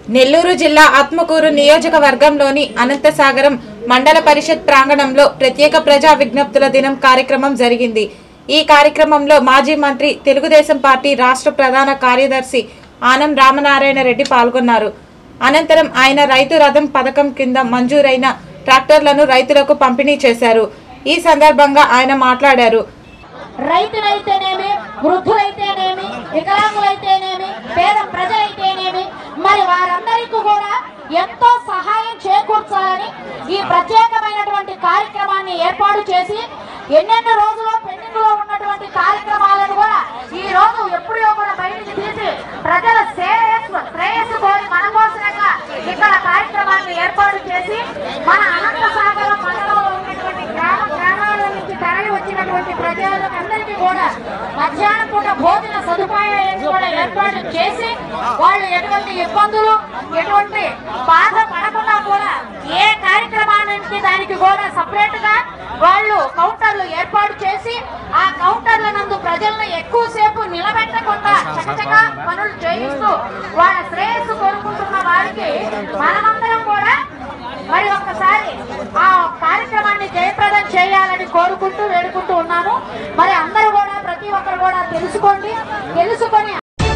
నెల్లూరు జిల్లా ఆత్మకూరు నియోజకవర్గంలోని అనంతసాగరం మండల పరిషత్ ప్రాంగణంలో ప్రత్యేక ప్రజా విజ్ఞప్తుల దినం కార్యక్రమం జరిగింది ఈ కార్యక్రమంలో మాజీ మంత్రి తెలుగుదేశం పార్టీ రాష్ట్ర ప్రధాన కార్యదర్శి ఆనం రామనారాయణ రెడ్డి పాల్గొన్నారు అనంతరం ఆయన రైతు రథం పథకం కింద మంజూరైన ట్రాక్టర్లను రైతులకు పంపిణీ చేశారు ఈ సందర్భంగా ఆయన మాట్లాడారు రైతులైతేనేమి వృద్ధులైతేనేమి వికలాంగులైతేనేమి పేద ప్రజలైతేనేమి మరి వారందరికీ కూడా ఎంతో సహాయం చేకూర్చాలని ఈ ప్రత్యేకమైనటువంటి కార్యక్రమాన్ని ఏర్పాటు చేసి ఎన్నెన్నో రోజులు పెండింగ్ లో ఉన్నటువంటి కార్యక్రమాలను కూడా ఈ రోజు ఎప్పుడో కూడా బయటికి తీసి ప్రజల శ్రేయస్సు శ్రేయస్సు కోరి మన కోసంగా ఇక్కడ కార్యక్రమాన్ని ఏర్పాటు చేసి మన అనంత సాగరం మండలంలో ఉన్నటువంటి గ్రామ గ్రామాల నుంచి తరలి వచ్చినటువంటి ప్రజలందరికీ కూడా మధ్యాహ్నం పూట భోజన సదుపాయాలను కూడా ఏర్పాటు చేసి వాళ్ళు ఎటువంటి ఇబ్బందులు ఎటువంటి బాధ పడకుండా కూడా ఏ కార్యక్రమానికి దానికి కూడా సపరేట్ గా వాళ్ళు కౌంటర్లు ఏర్పాటు చేసి ఆ కౌంటర్ల నందు ప్రజలను ఎక్కువసేపు నిలబెట్టకుండా చక్కగా పనులు చేయిస్తూ వాళ్ళ శ్రేయస్సు కోరుకుంటున్న వారికి మనమందరం కూడా మరి ఒక్కసారి ఆ కార్యక్రమాన్ని జయప్రదం చేయాలని కోరుకుంటూ వేడుకుంటూ ఉన్నాము మరి అందరూ కూడా ప్రతి ఒక్కరు కూడా తెలుసుకోండి తెలుసుకొని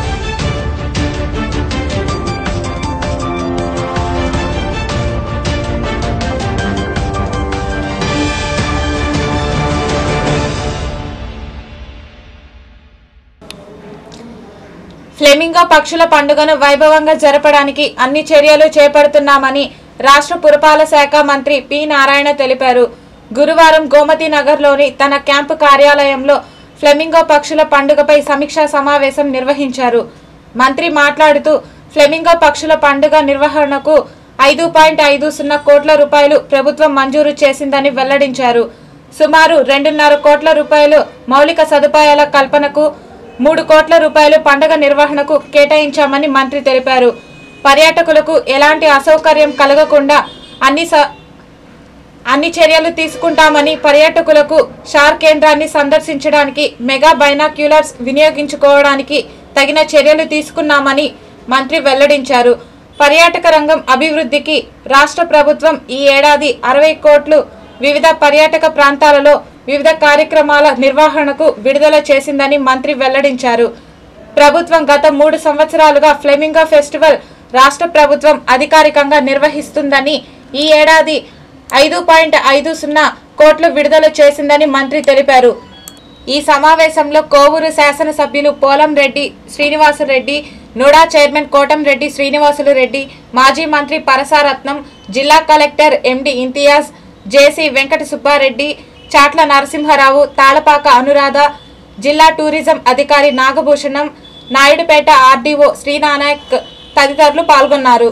ఫ్లెమింగో పక్షుల పండుగను వైభవంగా జరపడానికి అన్ని చర్యలు చేపడుతున్నామని రాష్ట్ర పురపాలక శాఖ మంత్రి పి నారాయణ తెలిపారు గురువారం గోమతి నగర్లోని తన క్యాంపు కార్యాలయంలో ఫ్లెమింగో పక్షుల పండుగపై సమీక్షా సమావేశం నిర్వహించారు మంత్రి మాట్లాడుతూ ఫ్లెమింగో పక్షుల పండుగ నిర్వహణకు ఐదు పాయింట్ ఐదు సున్నా కోట్ల రూపాయలు ప్రభుత్వం మంజూరు చేసిందని వెల్లడించారు సుమారు రెండున్నర కోట్ల రూపాయలు మౌలిక సదుపాయాల కల్పనకు మూడు కోట్ల రూపాయలు పండుగ నిర్వహణకు కేటాయించామని మంత్రి తెలిపారు పర్యాటకులకు ఎలాంటి అసౌకర్యం కలగకుండా అన్ని స- అన్ని చర్యలు తీసుకుంటామని పర్యాటకులకు షార్ కేంద్రాన్ని సందర్శించడానికి మెగా బైనాక్యులర్స్ వినియోగించుకోవడానికి తగిన చర్యలు తీసుకున్నామని మంత్రి వెల్లడించారు పర్యాటక రంగం అభివృద్ధికి రాష్ట్ర ప్రభుత్వం ఈ ఏడాది అరవై కోట్లు వివిధ పర్యాటక ప్రాంతాలలో వివిధ కార్యక్రమాల నిర్వహణకు విడుదల చేసిందని మంత్రి వెల్లడించారు ప్రభుత్వం గత మూడు సంవత్సరాలుగా ఫ్లెమింగో ఫెస్టివల్ రాష్ట్ర ప్రభుత్వం అధికారికంగా నిర్వహిస్తుందని ఈ ఏడాది ఐదు పాయింట్ ఐదు సున్నా కోట్లు విడుదల చేసిందని మంత్రి తెలిపారు ఈ సమావేశంలో కోవూరు శాసనసభ్యులు పోలం రెడ్డి శ్రీనివాసరెడ్డి నోడా చైర్మన్ కోటంరెడ్డి శ్రీనివాసులు రెడ్డి మాజీ మంత్రి పరసారత్నం జిల్లా collector MD Imtiaz JC Venkata Subba Reddy Chatla Narasimha Rao Talapaka Anuradha జిల్లా టూరిజం అధికారి నాగభూషణం నాయుడుపేట ఆర్డీఓ శ్రీనానాయక్ తదితరులు పాల్గొన్నారు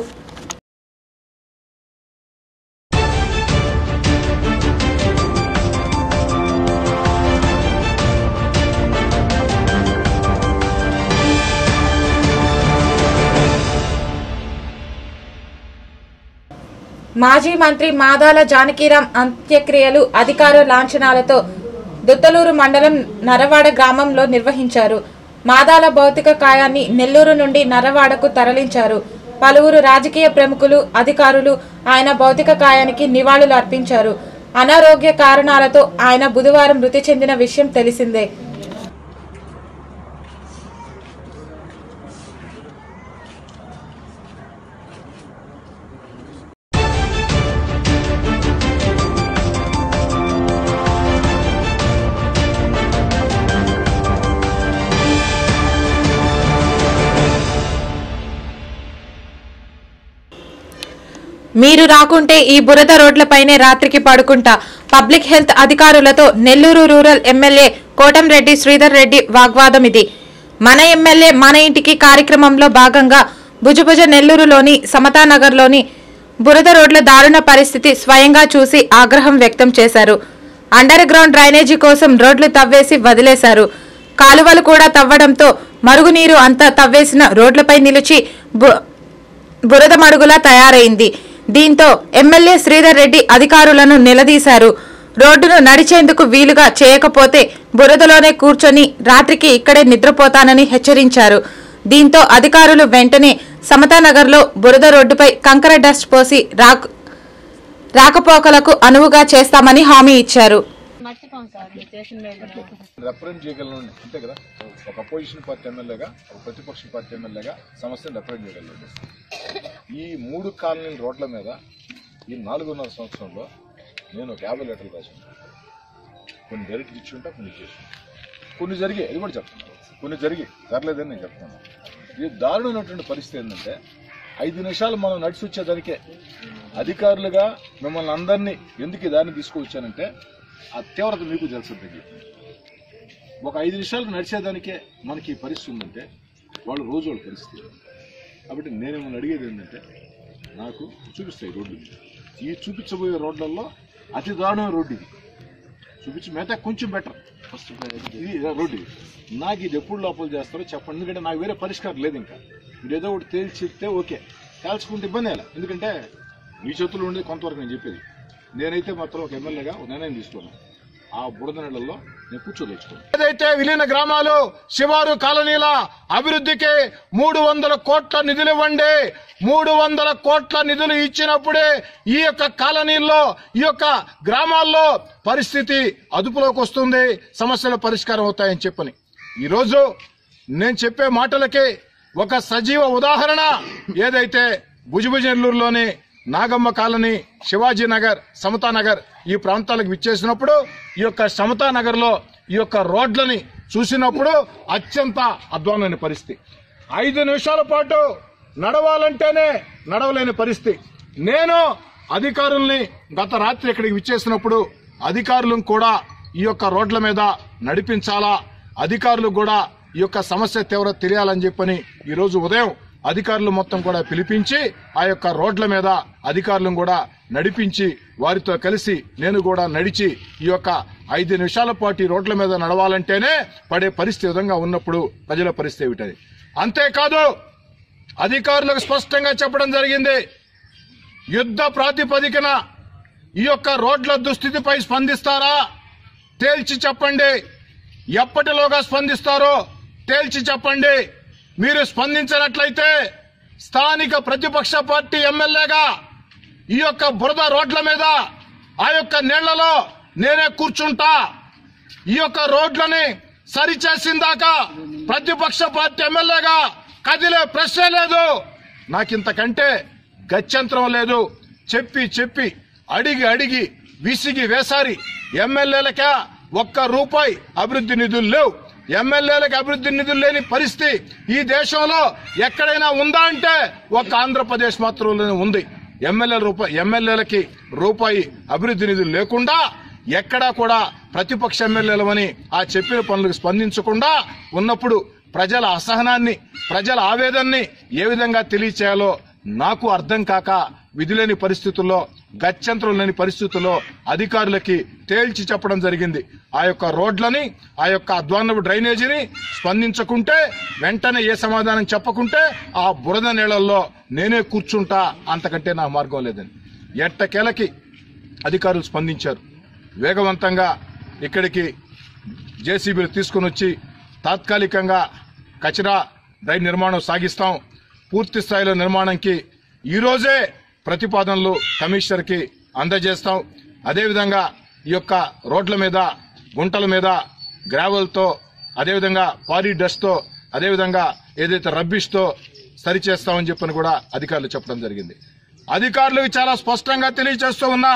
మాజీ మంత్రి మాదాల జానకీరాం అంత్యక్రియలు అధికార లాంఛనాలతో దుత్తలూరు మండలం నరవాడ గ్రామంలో నిర్వహించారు మాదాల భౌతిక కాయాన్ని నెల్లూరు నుండి నరవాడకు తరలించారు పలువురు రాజకీయ ప్రముఖులు అధికారులు ఆయన భౌతిక కాయానికి నివాళులు అర్పించారు అనారోగ్య కారణాలతో ఆయన బుధవారం మృతి చెందిన విషయం తెలిసిందే మీరు రాకుంటే ఈ బురద రోడ్లపైనే రాత్రికి పడుకుంటా పబ్లిక్ హెల్త్ అధికారులతో నెల్లూరు రూరల్ ఎమ్మెల్యే కోటంరెడ్డి శ్రీధర్ రెడ్డి వాగ్వాదం ఇది మన ఎమ్మెల్యే మన ఇంటికి కార్యక్రమంలో భాగంగా భుజభుజ నెల్లూరులోని సమతానగర్లోని బురద రోడ్ల దారుణ పరిస్థితి స్వయంగా చూసి ఆగ్రహం వ్యక్తం చేశారు అండర్ గ్రౌండ్ డ్రైనేజీ కోసం రోడ్లు తవ్వేసి వదిలేశారు కాలువలు కూడా తవ్వడంతో మరుగునీరు అంతా తవ్వేసిన రోడ్లపై నిలిచి బు- బురద మడుగులా తయారైంది దీంతో ఎమ్మెల్యే శ్రీధర్ రెడ్డి అధికారులను నిలదీశారు రోడ్డును నడిచేందుకు వీలుగా చేయకపోతే బురదలోనే కూర్చొని రాత్రికి ఇక్కడే నిద్రపోతానని హెచ్చరించారు దీంతో అధికారులు వెంటనే సమతానగర్లో బురద రోడ్డుపై కంకర డస్ట్ పోసి రాక్ రాకపోకలకు అనువుగా చేస్తామని హామీ ఇచ్చారు మర్చిపోం సార్ మీరు చేసిన మేలు రిప్రజెంట్ చేయగలను అంతే కదా ఒక అపోజిషన్ పార్టీ ఎమ్మెల్యేగా ఒక ప్రతిపక్ష పార్టీ ఎమ్మెల్యేగా సమస్యను రిప్రజెంట్ చేయగలను ఈ మూడు కాలనీల రోడ్ల మీద ఈ నాలుగున్నర సంవత్సరంలో నేను ఒక యాభై లీటర్లు రాశాను కొన్ని డైరెక్ట్ ఇచ్చి ఉంటా కొన్ని చేసి కొన్ని జరిగాయి అది కూడా చెప్తున్నాను కొన్ని జరిగి జరలేదని నేను చెప్తున్నాను ఇది దారుణమైనటువంటి పరిస్థితి ఏంటంటే ఐదు నిమిషాలు మనం నడిచి వచ్చేదానికే అధికారులుగా మిమ్మల్ని అందరినీ ఎందుకు ఈ దారిని తీసుకువచ్చానంటే ఆ తీవ్రత మీకు తెలుసు ఒక ఐదు నిమిషాలు నడిచేదానికే మనకి ఈ పరిస్థితి ఉందంటే వాళ్ళు రోజు వాళ్ళ పరిస్థితి కాబట్టి నేను మిమ్మల్ని అడిగేది ఏంటంటే నాకు చూపిస్తాయి రోడ్లు ఈ చూపించబోయే రోడ్లలో అతి దారుణమైన రోడ్డు ఇది చూపించి మిగతా కొంచెం బెటర్ ఫస్ట్ ఇది రోడ్డు ఇది నాకు ఇది ఎప్పుడు లోపల చేస్తారో చెప్పండి ఎందుకంటే నాకు వేరే పరిష్కారం లేదు ఇంకా మీరు ఏదో ఒకటి తేల్చి చెప్తే ఓకే తేల్చుకుంటే ఇబ్బంది అలా ఎందుకంటే మీ చేతుల్లో ఉండేది కొంతవరకు నేను చెప్పేది నేనైతే మాత్రం ఒక ఎమ్మెల్యేగా ఒక నిర్ణయం తీసుకున్నాను ఆ బురద నెలల్లో నేను కూర్చోదలుచుకున్నాను ఏదైతే విలీన గ్రామాలు శివారు కాలనీల అభివృద్ధికి మూడు వందల కోట్ల నిధులు ఇవ్వండి మూడు వందల కోట్ల నిధులు ఇచ్చినప్పుడే ఈ యొక్క కాలనీల్లో ఈ యొక్క గ్రామాల్లో పరిస్థితి అదుపులోకి వస్తుంది సమస్యలు పరిష్కారం అవుతాయని చెప్పని ఈరోజు నేను చెప్పే మాటలకి ఒక సజీవ ఉదాహరణ ఏదైతే భుజభుజనెల్లూరులోని నాగమ్మ కాలనీ శివాజీ నగర్ సమతా నగర్ ఈ ప్రాంతాలకు విచ్చేసినప్పుడు ఈ యొక్క సమతా నగర్ లో ఈ యొక్క రోడ్లని చూసినప్పుడు అత్యంత అధ్వానమైన పరిస్థితి ఐదు నిమిషాల పాటు నడవాలంటేనే నడవలేని పరిస్థితి నేను అధికారుల్ని గత రాత్రి ఇక్కడికి విచ్చేసినప్పుడు అధికారులను కూడా ఈ యొక్క రోడ్ల మీద నడిపించాలా అధికారులు కూడా ఈ యొక్క సమస్య తీవ్రత తెలియాలని చెప్పని ఈ రోజు ఉదయం అధికారులు మొత్తం కూడా పిలిపించి ఆ యొక్క రోడ్ల మీద అధికారులను కూడా నడిపించి వారితో కలిసి నేను కూడా నడిచి ఈ యొక్క ఐదు నిమిషాల పాటు ఈ రోడ్ల మీద నడవాలంటేనే పడే పరిస్థితి విధంగా ఉన్నప్పుడు ప్రజల పరిస్థితి ఏమిటది అంతేకాదు అధికారులకు స్పష్టంగా చెప్పడం జరిగింది యుద్ధ ప్రాతిపదికన ఈ యొక్క రోడ్ల దుస్థితిపై స్పందిస్తారా తేల్చి చెప్పండి ఎప్పటిలోగా స్పందిస్తారో తేల్చి చెప్పండి మీరు స్పందించినట్లయితే స్థానిక ప్రతిపక్ష పార్టీ ఎమ్మెల్యేగా ఈ యొక్క బురద రోడ్ల మీద ఆ యొక్క నీళ్లలో నేనే కూర్చుంటా ఈ యొక్క రోడ్లని సరిచేసిందాకా ప్రతిపక్ష పార్టీ ఎమ్మెల్యేగా కదిలే ప్రశ్నే లేదు నాకింతకంటే గత్యంతరం లేదు చెప్పి చెప్పి అడిగి అడిగి విసిగి వేసారి ఎమ్మెల్యేలకే ఒక్క రూపాయి అభివృద్ధి నిధులు లేవు ఎమ్మెల్యేలకు అభివృద్ధి నిధులు లేని పరిస్థితి ఈ దేశంలో ఎక్కడైనా ఉందా అంటే ఒక్క ఆంధ్రప్రదేశ్ మాత్రంలోనే ఉంది ఎమ్మెల్యే రూపాయి ఎమ్మెల్యేలకి రూపాయి అభివృద్ధి నిధులు లేకుండా ఎక్కడా కూడా ప్రతిపక్ష ఎమ్మెల్యేలమని ఆ చెప్పిన పనులకు స్పందించకుండా ఉన్నప్పుడు ప్రజల అసహనాన్ని ప్రజల ఆవేదనని ఏ విధంగా తెలియచేయాలో నాకు అర్థం కాక విధులేని పరిస్థితుల్లో గత్యంతరం లేని పరిస్థితుల్లో అధికారులకి తేల్చి చెప్పడం జరిగింది ఆ యొక్క రోడ్లని ఆ యొక్క అధ్వాన్నపు డ్రైనేజీని స్పందించకుంటే వెంటనే ఏ సమాధానం చెప్పకుంటే ఆ బురద నీళ్ళల్లో నేనే కూర్చుంటా అంతకంటే నా మార్గం లేదని ఎట్టకేలకి అధికారులు స్పందించారు వేగవంతంగా ఇక్కడికి జేసీబీలు తీసుకుని వచ్చి తాత్కాలికంగా కచరా డ్రైన్ నిర్మాణం సాగిస్తాం పూర్తి స్థాయిలో నిర్మాణంకి ఈ రోజే ప్రతిపాదనలు కమిషనర్కి అందజేస్తాం అదేవిధంగా ఈ యొక్క రోడ్ల మీద గుంటల మీద గ్రావెల్తో అదేవిధంగా పారీ డస్ట్తో అదేవిధంగా ఏదైతే రబ్బిష్తో సరిచేస్తామని చెప్పని కూడా అధికారులు చెప్పడం జరిగింది అధికారులకు చాలా స్పష్టంగా తెలియజేస్తూ ఉన్నా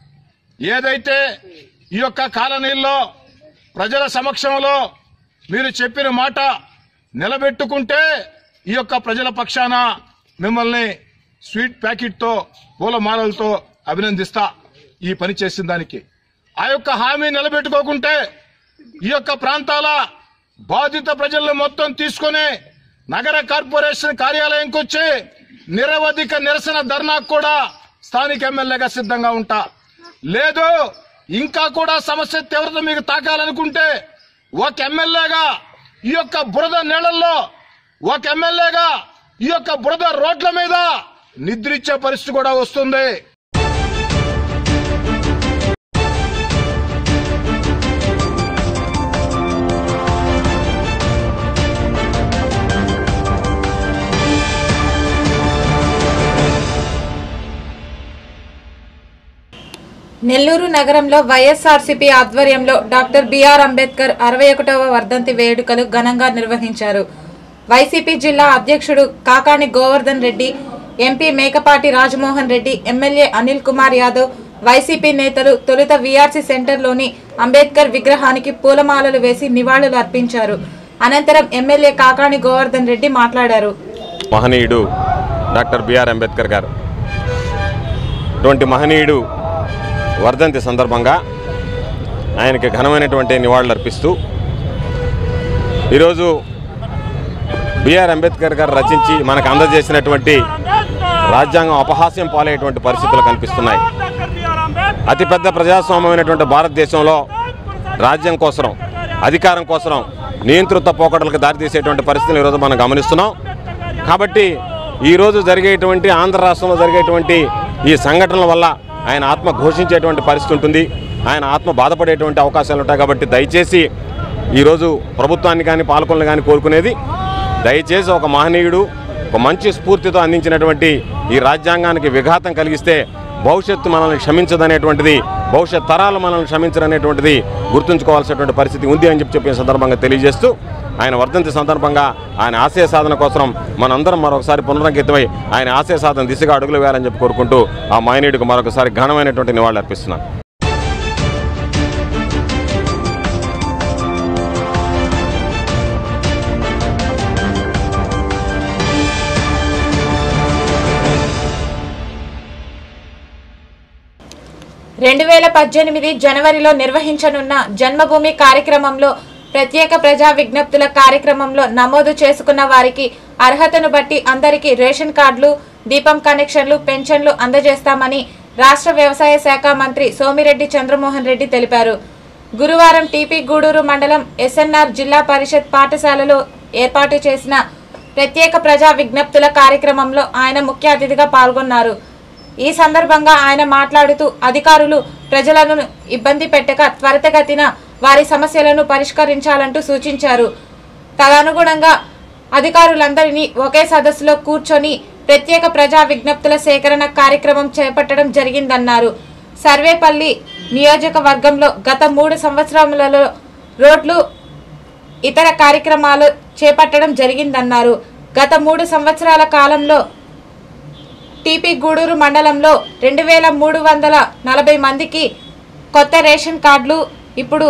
ఏదైతే ఈ యొక్క కాలనీల్లో ప్రజల సమక్షంలో మీరు చెప్పిన మాట నిలబెట్టుకుంటే ఈ యొక్క ప్రజల పక్షాన మిమ్మల్ని స్వీట్ ప్యాకెట్తో పూలమాలలతో అభినందిస్తా ఈ పని చేసిన దానికి ఆ యొక్క హామీ నిలబెట్టుకోకుంటే ఈ యొక్క ప్రాంతాల బాధిత ప్రజలను మొత్తం తీసుకొని నగర కార్పొరేషన్ కార్యాలయంకి వచ్చి నిరవధిక నిరసన ధర్నాకు కూడా స్థానిక ఎమ్మెల్యేగా సిద్ధంగా ఉంటా లేదు ఇంకా కూడా సమస్య తీవ్రత మీకు తాకాలనుకుంటే ఒక ఎమ్మెల్యేగా ఈ యొక్క బురద నీళ్లలో ఒక ఎమ్మెల్యేగా ఈ యొక్క బురద రోడ్ల మీద నిద్రించే పరిస్థితి కూడా వస్తుంది నెల్లూరు నగరంలో వైఎస్ఆర్సీపీ ఆధ్వర్యంలో డాక్టర్ బిఆర్ అంబేద్కర్ అరవై ఒకటవ వర్ధంతి వేడుకలు ఘనంగా నిర్వహించారు వైసీపీ జిల్లా అధ్యక్షుడు Kakani Govardhan Reddy MP Mekapati Rajamohan Reddy MLA Anil Kumar Yadav YCP నేతలు తొలుత వీఆర్సీ సెంటర్లోని అంబేద్కర్ విగ్రహానికి పూలమాలలు వేసి నివాళులు అర్పించారు అనంతరం ఎమ్మెల్యే కాకాని గోవర్ధన్ రెడ్డి మాట్లాడారు మహనీయుడు డాక్టర్ బిఆర్ అంబేద్కర్ గారు ఇటువంటి మహనీయుడు వర్ధంతి సందర్భంగా ఆయనకి ఘనమైనటువంటి నివాళులు అర్పిస్తూ ఈరోజు బిఆర్ అంబేద్కర్ గారు రచించి మనకు అందజేసినటువంటి రాజ్యాంగం అపహాస్యం పాలయ్యేటువంటి పరిస్థితులు కనిపిస్తున్నాయి అతిపెద్ద ప్రజాస్వామ్యమైనటువంటి భారతదేశంలో రాజ్యం కోసం అధికారం కోసం నియంతృత్వ పోకడలకు దారితీసేటువంటి పరిస్థితులు ఈరోజు మనం గమనిస్తున్నాం కాబట్టి ఈరోజు జరిగేటువంటి ఆంధ్ర రాష్ట్రంలో జరిగేటువంటి ఈ సంఘటనల వల్ల ఆయన ఆత్మ ఘోషించేటువంటి పరిస్థితి ఉంటుంది ఆయన ఆత్మ బాధపడేటువంటి అవకాశాలు ఉంటాయి కాబట్టి దయచేసి ఈరోజు ప్రభుత్వాన్ని కానీ పాలకులను కానీ కోరుకునేది దయచేసి ఒక మహనీయుడు ఒక మంచి స్ఫూర్తితో అందించినటువంటి ఈ రాజ్యాంగానికి విఘాతం కలిగిస్తే భవిష్యత్తు మనల్ని క్షమించదనేటువంటిది భవిష్యత్ తరాలు మనల్ని క్షమించదనేటువంటిది గుర్తుంచుకోవాల్సినటువంటి పరిస్థితి ఉంది అని చెప్పి చెప్పిన సందర్భంగా తెలియజేస్తూ ఆయన వర్ధంతి సందర్భంగా ఆయన ఆశయ సాధన కోసం మనందరం మరొకసారి పునరంకితమై ఆయన ఆశయ సాధన దిశగా అడుగులు వేయాలని చెప్పి కోరుకుంటూ ఆ మాయనీయుడికి మరొకసారి ఘనమైనటువంటి నివాళులు అర్పిస్తున్నాను రెండు వేల పద్దెనిమిది జనవరిలో నిర్వహించనున్న జన్మభూమి కార్యక్రమంలో ప్రత్యేక ప్రజా విజ్ఞప్తుల కార్యక్రమంలో నమోదు చేసుకున్న వారికి అర్హతను బట్టి అందరికీ రేషన్ కార్డులు దీపం కనెక్షన్లు పెన్షన్లు అందజేస్తామని రాష్ట్ర వ్యవసాయ శాఖ మంత్రి సోమిరెడ్డి చంద్రమోహన్ రెడ్డి తెలిపారు గురువారం టీపీ గూడూరు మండలం ఎస్ఎన్ఆర్ జిల్లా పరిషత్ పాఠశాలలో ఏర్పాటు చేసిన ప్రత్యేక ప్రజా విజ్ఞప్తుల కార్యక్రమంలో ఆయన ముఖ్య అతిథిగా పాల్గొన్నారు ఈ సందర్భంగా ఆయన మాట్లాడుతూ అధికారులు ప్రజలను ఇబ్బంది పెట్టక త్వరితగతిన వారి సమస్యలను పరిష్కరించాలంటూ సూచించారు తదనుగుణంగా అధికారులందరినీ ఒకే సదస్సులో కూర్చొని ప్రత్యేక ప్రజా విజ్ఞప్తుల సేకరణ కార్యక్రమం చేపట్టడం జరిగిందన్నారు సర్వేపల్లి నియోజకవర్గంలో గత మూడు సంవత్సరములలో రోడ్లు ఇతర కార్యక్రమాలు చేపట్టడం జరిగిందన్నారు గత మూడు సంవత్సరాల కాలంలో టీపీ గూడూరు మండలంలో రెండు వేల మూడు వందల నలభై మందికి కొత్త రేషన్ కార్డులు ఇప్పుడు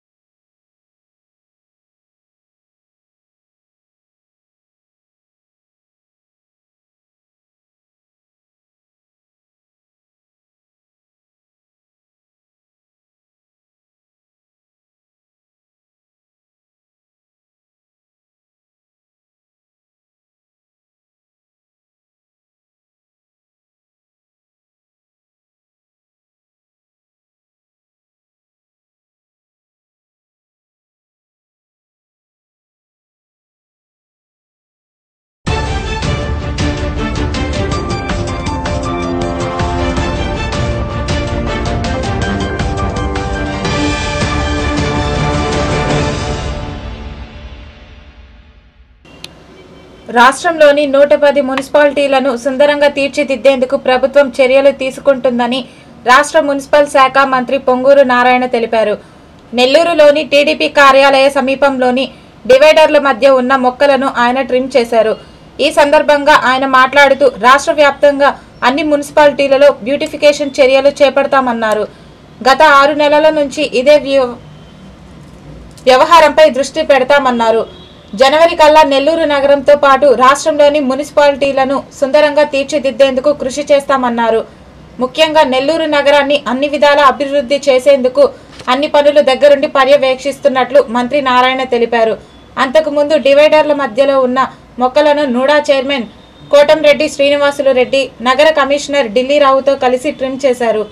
రాష్ట్రంలోని నూట పది మున్సిపాలిటీలను సుందరంగా తీర్చిదిద్దేందుకు ప్రభుత్వం చర్యలు తీసుకుంటుందని రాష్ట్ర మున్సిపల్ శాఖ మంత్రి పొంగూరు నారాయణ తెలిపారు నెల్లూరులోని టీడీపీ కార్యాలయ సమీపంలోని డివైడర్ల మధ్య ఉన్న మొక్కలను ఆయన ట్రిమ్ చేశారు ఈ సందర్భంగా ఆయన మాట్లాడుతూ రాష్ట్ర వ్యాప్తంగా అన్ని మున్సిపాలిటీలలో బ్యూటిఫికేషన్ చర్యలు చేపడతామన్నారు గత ఆరు నెలల నుంచి ఇదే వ్యవ- వ్యవహారంపై దృష్టి పెడతామన్నారు జనవరి కల్లా నెల్లూరు నగరంతో పాటు రాష్ట్రంలోని మున్సిపాలిటీలను సుందరంగా తీర్చిదిద్దేందుకు కృషి చేస్తామన్నారు ముఖ్యంగా నెల్లూరు నగరాన్ని అన్ని విధాల అభివృద్ధి చేసేందుకు అన్ని పనులు దగ్గరుండి పర్యవేక్షిస్తున్నట్లు మంత్రి నారాయణ తెలిపారు అంతకుముందు డివైడర్ల మధ్యలో ఉన్న మొక్కలను నూడా చైర్మన్ కోటంరెడ్డి శ్రీనివాసులు రెడ్డి నగర కమిషనర్ ఢిల్లీ రావుతో కలిసి ట్రిమ్ చేశారు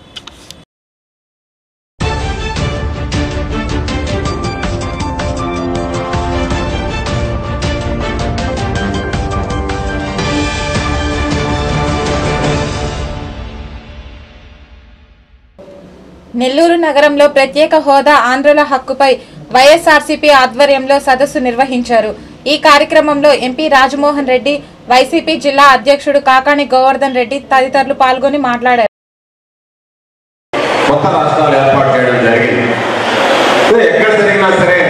నెల్లూరు నగరంలో ప్రత్యేక హోదా ఆంధ్రుల హక్కుపై వైఎస్ఆర్సీపీ ఆధ్వర్యంలో సదస్సు నిర్వహించారు ఈ కార్యక్రమంలో ఎంపీ రాజమోహన్ రెడ్డి వైసీపీ జిల్లా అధ్యక్షుడు కాకాణి గోవర్ధన్ రెడ్డి తదితరులు పాల్గొని మాట్లాడారు కొత్త రాష్ట్రాలు ఏర్పాటు చేయడం జరిగింది సో ఎక్కడ జరిగినా సరే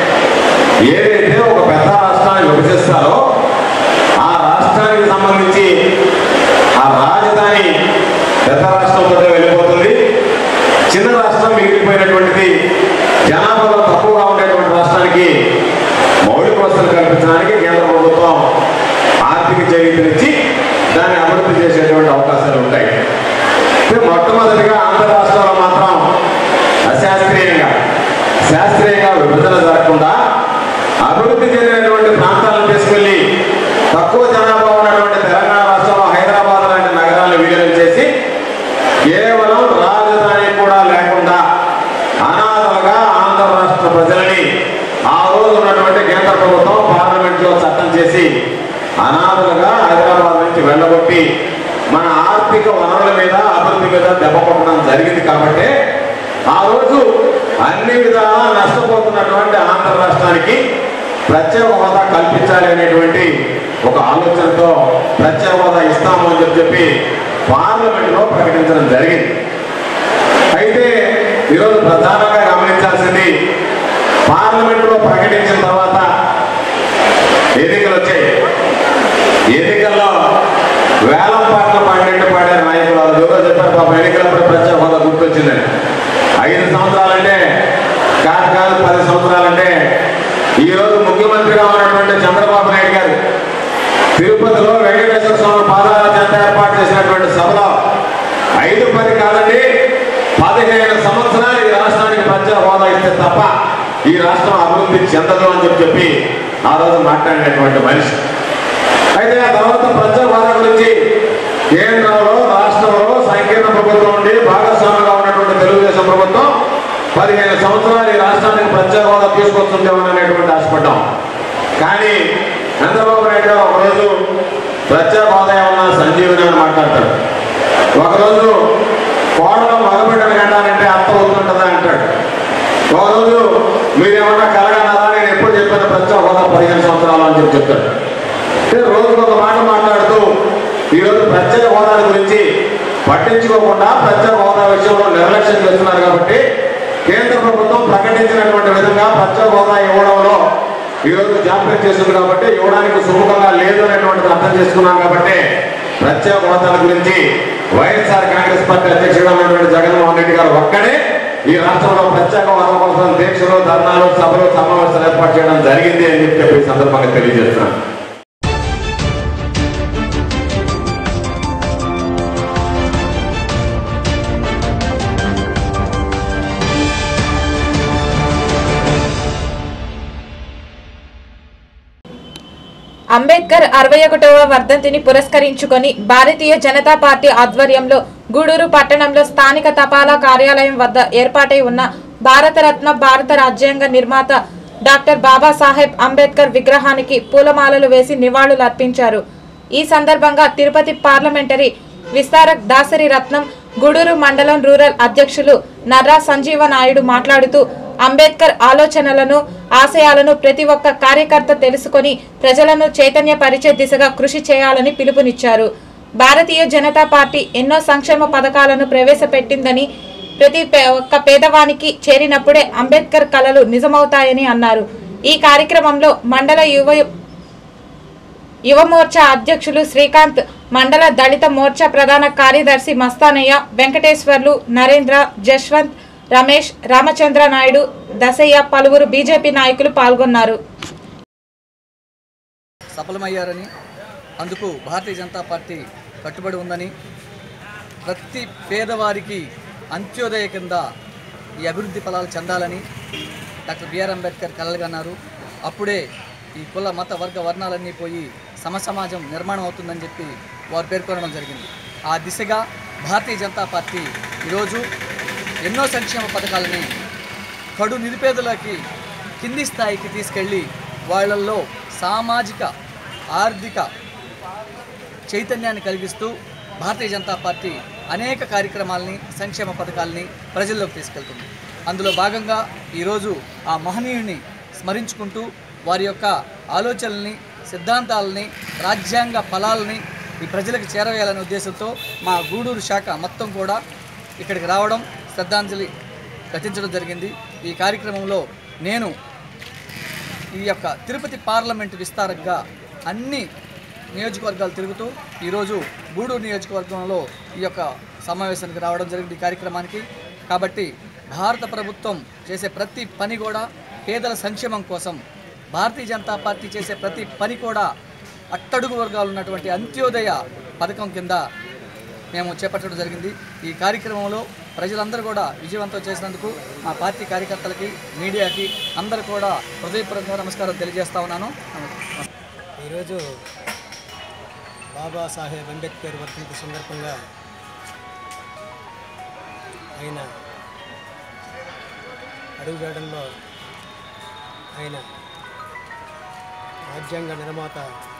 ఏదైతే ఒక పెద్ద రాష్ట్రాన్ని విభజిస్తారో ఆ రాష్ట్రానికి సంబంధించి ఆ రాజధాని పెద్ద రాష్ట్రంతో వెళ్ళిపోతుంది చిన్న రాష్ట్రం మిగిలిపోయినటువంటిది జనాభాలో తక్కువగా ఉండేటువంటి రాష్ట్రానికి మౌలిక వసతులు కల్పించడానికి కేంద్ర ప్రభుత్వం ఆర్థిక చేయూతనిచ్చి దాన్ని అభివృద్ధి చేసేటువంటి అవకాశాలు ఉంటాయి అయితే మొట్టమొదటిగా ఆంధ్ర రాష్ట్రంలో మాత్రం అశాస్త్రీయంగా శాస్త్రీయంగా విభజన జరగకుండా అభివృద్ధి చెందినటువంటి ప్రాంతాలను తీసుకెళ్లి తక్కువ జనాభా ఉన్నటువంటి తెలంగాణ రాష్ట్రంలో హైదరాబాద్ లాంటి నగరాలను విలీనం చేసి కేవలం రాజధాని కూడా లేకుండా అనాథలుగా ఆంధ్ర రాష్ట్ర ప్రజలని ఆ రోజు ఉన్నటువంటి కేంద్ర ప్రభుత్వం పార్లమెంట్ లో చట్టం చేసి అనాథలుగా హైదరాబాద్ నుంచి వెళ్ళగొట్టి మన ఆర్థిక వనరుల మీద అభివృద్ధి మీద దెబ్బ కొట్టడం జరిగింది కాబట్టి ఆ రోజు అన్ని విధాలా నష్టపోతున్నటువంటి ఆంధ్ర రాష్ట్రానికి ప్రత్యేక హోదా కల్పించాలి అనేటువంటి ఒక ఆలోచనతో ప్రత్యేక హోదా ఇస్తాము అని చెప్పి చెప్పి పార్లమెంట్లో ప్రకటించడం జరిగింది అయితే ఈరోజు ప్రధానంగా గమనించాల్సింది పార్లమెంట్లో ప్రకటించిన తర్వాత ఎన్నికలు వచ్చాయి ఎన్నికల్లో వేలం పాటలు పాడినట్టు పాడారు నాయకులు వాళ్ళు ఎవరో చెప్పారు పాప ఎన్నికలప్పుడు ప్రత్యేక హోదా గుర్తొచ్చిందని ఐదు సంవత్సరాలంటే కాదు కాదు పది సంవత్సరాలంటే ఈ రోజు ముఖ్యమంత్రిగా ఉన్నటువంటి చంద్రబాబు నాయుడు గారు తిరుపతిలో వెంకటేశ్వర స్వామి పాదాల చెంత ఏర్పాటు చేసినటువంటి సభలో ఐదు పది కాదండి పదిహేను సంవత్సరాలు ఈ రాష్ట్రానికి ప్రత్యేక హోదా ఇస్తే తప్ప ఈ రాష్ట్రం అభివృద్ధి చెందదు అని చెప్పి చెప్పి ఆ రోజు మాట్లాడినటువంటి మనిషి అయితే ఆ తర్వాత ప్రత్యేక హోదా గురించి కేంద్రంలో రాష్ట్రంలో సంకీర్ణ ప్రభుత్వం ఉండి భాగస్వామిగా ఉన్నటువంటి తెలుగుదేశం ప్రభుత్వం పదిహేను సంవత్సరాలు ఈ రాష్ట్రానికి ప్రత్యేక హోదా తీసుకొస్తుందేమో అనేటువంటి ఆశపడ్డాం కానీ చంద్రబాబు నాయుడు గారు ఒకరోజు ప్రత్యేక హోదా ఏమన్నా సంజీవని అని మాట్లాడతాడు ఒకరోజు కోడలో మగబిడ్డను కంటానంటే అర్థ అవుతుంటుందా అంటాడు ఒకరోజు మీరేమన్నా కలగన్నారా నేను ఎప్పుడు చెప్పాను ప్రత్యేక హోదా పదిహేను సంవత్సరాలు అని చెప్పి చెప్తాడు అంటే రోజుకు ఒక మాట మాట్లాడుతూ ఈరోజు ప్రత్యేక హోదా గురించి పట్టించుకోకుండా ప్రత్యేక హోదా విషయంలో నిర్లక్ష్యం చేస్తున్నారు కాబట్టి కేంద్ర ప్రభుత్వం ప్రకటించినటువంటి విధంగా ప్రత్యేక హోదా ఇవ్వడంలో ఈరోజు జాప్యం చేస్తుంది కాబట్టి ఇవ్వడానికి సుముఖంగా లేదు అనేటువంటిది అర్థం చేసుకున్నాం కాబట్టి ప్రత్యేక హోదాల గురించి వైఎస్ఆర్ కాంగ్రెస్ పార్టీ అధ్యక్షుడు ఉన్నటువంటి జగన్మోహన్ రెడ్డి గారు ఒక్కడే ఈ రాష్ట్రంలో ప్రత్యేక హోదా కోసం దీక్షలు ధర్నాలు సభలు సమావేశాలు ఏర్పాటు చేయడం జరిగింది అని చెప్పి ఈ సందర్భంగా తెలియజేస్తున్నాను అంబేద్కర్ అరవై ఒకటవ వర్ధంతిని పురస్కరించుకొని భారతీయ జనతా పార్టీ ఆధ్వర్యంలో గూడూరు పట్టణంలో స్థానిక తపాలా కార్యాలయం వద్ద ఏర్పాటై ఉన్న భారతరత్న భారత రాజ్యాంగ నిర్మాత డాక్టర్ బాబాసాహెబ్ అంబేద్కర్ విగ్రహానికి పూలమాలలు వేసి నివాళులర్పించారు ఈ సందర్భంగా తిరుపతి పార్లమెంటరీ విస్తారక్ దాసరి రత్నం గూడూరు మండలం రూరల్ అధ్యక్షులు నర్రా సంజీవ నాయుడు మాట్లాడుతూ అంబేద్కర్ ఆలోచనలను ఆశయాలను ప్రతి ఒక్క కార్యకర్త తెలుసుకొని ప్రజలను చైతన్యపరిచే దిశగా కృషి చేయాలని పిలుపునిచ్చారు భారతీయ జనతా పార్టీ ఎన్నో సంక్షేమ పథకాలను ప్రవేశపెట్టిందని ప్రతి పే- ఒక్క పేదవానికి చేరినప్పుడే అంబేద్కర్ కలలు నిజమవుతాయని అన్నారు ఈ కార్యక్రమంలో మండల యువ యువ మోర్చా అధ్యక్షులు శ్రీకాంత్ మండల దళిత మోర్చా ప్రధాన కార్యదర్శి మస్తానయ్య వెంకటేశ్వర్లు నరేంద్ర జశ్వంత్ రమేష్ రామచంద్ర నాయుడు దసయ్య పలువురు బీజేపీ నాయకులు పాల్గొన్నారు సఫలమయ్యారని అందుకు భారతీయ జనతా పార్టీ కట్టుబడి ఉందని ప్రతి పేదవారికి అంత్యోదయ కింద ఈ అభివృద్ధి ఫలాలు చెందాలని డాక్టర్ బిఆర్ అంబేద్కర్ కలలుగన్నారు అప్పుడే ఈ కుల మత వర్గ వర్ణాలన్నీ పోయి సమసమాజం నిర్మాణం అవుతుందని చెప్పి వారు పేర్కొనడం జరిగింది ఆ దిశగా భారతీయ జనతా పార్టీ ఈరోజు ఎన్నో సంక్షేమ పథకాలని కడు నిరుపేదలకి కింది స్థాయికి తీసుకెళ్ళి వాళ్ళల్లో సామాజిక ఆర్థిక చైతన్యాన్ని కలిగిస్తూ భారతీయ జనతా పార్టీ అనేక కార్యక్రమాలని సంక్షేమ పథకాలని ప్రజల్లోకి తీసుకెళ్తుంది అందులో భాగంగా ఈరోజు ఆ మహనీయుడిని స్మరించుకుంటూ వారి యొక్క ఆలోచనల్ని సిద్ధాంతాలని రాజ్యాంగ ఫలాలని ఈ ప్రజలకు చేరవేయాలనే ఉద్దేశంతో మా గూడూరు శాఖ మొత్తం కూడా ఇక్కడికి రావడం శ్రద్ధాంజలి ఘటించడం జరిగింది ఈ కార్యక్రమంలో నేను ఈ యొక్క తిరుపతి పార్లమెంటు విస్తారంగా అన్ని నియోజకవర్గాలు తిరుగుతూ ఈరోజు గూడూరు నియోజకవర్గంలో ఈ యొక్క సమావేశానికి రావడం జరిగింది ఈ కార్యక్రమానికి కాబట్టి భారత ప్రభుత్వం చేసే ప్రతి పని కూడా పేదల సంక్షేమం కోసం భారతీయ జనతా పార్టీ చేసే ప్రతి పని కూడా అట్టడుగు వర్గాలు ఉన్నటువంటి అంత్యోదయ పథకం కింద మేము చేపట్టడం జరిగింది ఈ కార్యక్రమంలో ప్రజలందరూ కూడా విజయవంతం చేసినందుకు మా పార్టీ కార్యకర్తలకి మీడియాకి అందరూ కూడా హృదయపూర్వకంగా నమస్కారం తెలియజేస్తా ఉన్నాను ఈరోజు బాబాసాహెబ్ అంబేద్కర్ వర్ధంతి సందర్భంగా ఆయన అడుగుజాడల్లో ఆయన రాజ్యాంగ నిర్మాత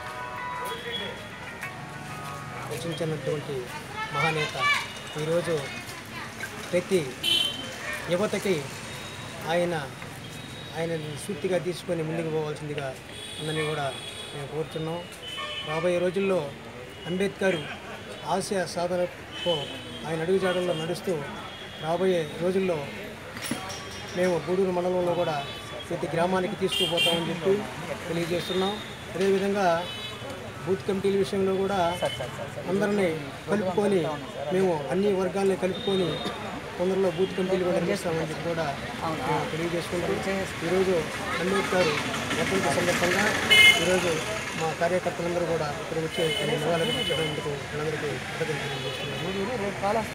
రచించినటువంటి మహానేత ఈరోజు ప్రతి యువతకి ఆయన ఆయన స్ఫూర్తిగా తీసుకొని ముందుకు పోవాల్సిందిగా ఉందని కూడా మేము కోరుతున్నాం రాబోయే రోజుల్లో అంబేద్కర్ ఆశయ సాధనతో ఆయన అడుగుజాడల్లో నడుస్తూ రాబోయే రోజుల్లో మేము గూడూరు మండలంలో కూడా ప్రతి గ్రామానికి తీసుకుపోతామని చెప్పి తెలియజేస్తున్నాం అదేవిధంగా బూత్ కమిటీల విషయంలో కూడా అందరినీ కలుపుకొని మేము అన్ని వర్గాల్ని కలుపుకొని తొందరలో బూత్ కమిటీలు కూడా నిర్మిస్తామని చెప్పి కూడా మేము తెలియజేసుకుంటూ ఈరోజు అంబేద్కర్ వర్ధంతి సందర్భంగా ఈరోజు మా కార్యకర్తలందరూ కూడా ఇక్కడ వచ్చి నివాళులు ఇచ్చేందుకు అందరికీ కృతజ్ఞతలు తెలియజేస్తున్నాము